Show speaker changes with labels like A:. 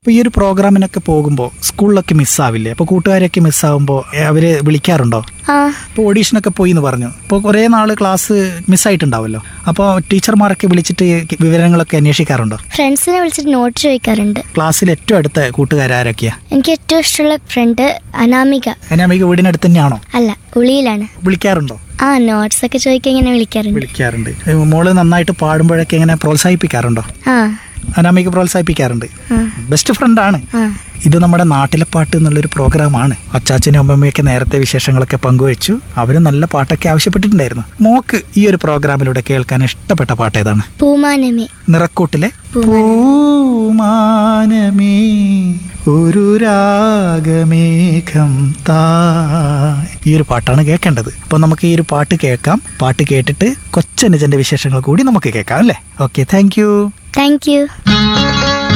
A: അപ്പോൾ ഈ ഒരു പ്രോഗ്രാമിനൊക്കെ പോകുമ്പോൾ സ്കൂളിലൊക്കെ മിസ്സാവില്ലേ അപ്പോൾ കൂട്ടുകാരെയൊക്കെ മിസ്സാവുമ്പോൾ അവർ വിളിക്കാറുണ്ടോ
B: ആ
A: ഇപ്പോൾ ഓഡീഷനൊക്കെ പോയി എന്ന് പറഞ്ഞു ഇപ്പോൾ കുറേ നാൾ ക്ലാസ് മിസ്സായിട്ടുണ്ടാവുമല്ലോ അപ്പോൾ ടീച്ചർമാരൊക്കെ വിളിച്ചിട്ട് വിവരങ്ങളൊക്കെ അന്വേഷിക്കാറുണ്ടോ
B: ഫ്രണ്ട്സിനെ വിളിച്ചിട്ട് നോട്ട് ചോദിക്കാറുണ്ട്
A: ക്ലാസ്സിൽ ഏറ്റവും അടുത്ത കൂട്ടുകാരാരൊക്കെയാ
B: എനിക്ക് ഏറ്റവും ഇഷ്ടമുള്ള ഫ്രണ്ട് അനാമിക
A: അനാമിക വീടിനടുത്ത് തന്നെയാണോ
B: അല്ല ഉളിയിലാണ്
A: വിളിക്കാറുണ്ടോ
B: ആ നോട്ട്സ് ഒക്കെ ചോദിക്കാൻ ഇങ്ങനെ വിളിക്കാറുണ്ട്
A: വിളിക്കാറുണ്ട് ഏ, മോള് നന്നായിട്ട് പാടുമ്പോഴൊക്കെ ഇങ്ങനെ പ്രോത്സാഹിപ്പിക്കാറുണ്ടോ
B: ആ
A: അനാമിക പ്രോത്സാഹിപ്പിക്കാറുണ്ട്
B: ആ
A: ബെസ്റ്റ് ഫ്രണ്ടാണ്
B: ആ
A: ഇത് നമ്മുടെ നാട്ടിലെ പാട്ട് എന്നുള്ളൊരു പ്രോഗ്രാമാണ് അച്ചാച്ചനും അമ്മമ്മയൊക്കെ നേരത്തെ വിശേഷങ്ങളൊക്കെ പങ്കുവച്ചു അവര് നല്ല പാട്ടൊക്കെ ആവശ്യപ്പെട്ടിട്ടുണ്ടായിരുന്നു മോക്ക് ഈ ഒരു പ്രോഗ്രാമിലൂടെ കേൾക്കാൻ ഇഷ്ടപ്പെട്ട പാട്ട് ഏതാണ്
B: പൂമാനമേ
A: നിറക്കൂട്ടിലെ
B: പൂമാനം.
A: പൂമാനമേ ഒരു രാഗമേഘം താ ഈ ഒരു പാട്ടാണ് കേൾക്കേണ്ടത് അപ്പൊ നമുക്ക് ഈ ഒരു പാട്ട് കേൾക്കാം പാട്ട് കേട്ടിട്ട് കൊച്ചനുജന്റെ വിശേഷങ്ങൾ കൂടി നമുക്ക് കേൾക്കാം അല്ലേ okay thank you
B: thank U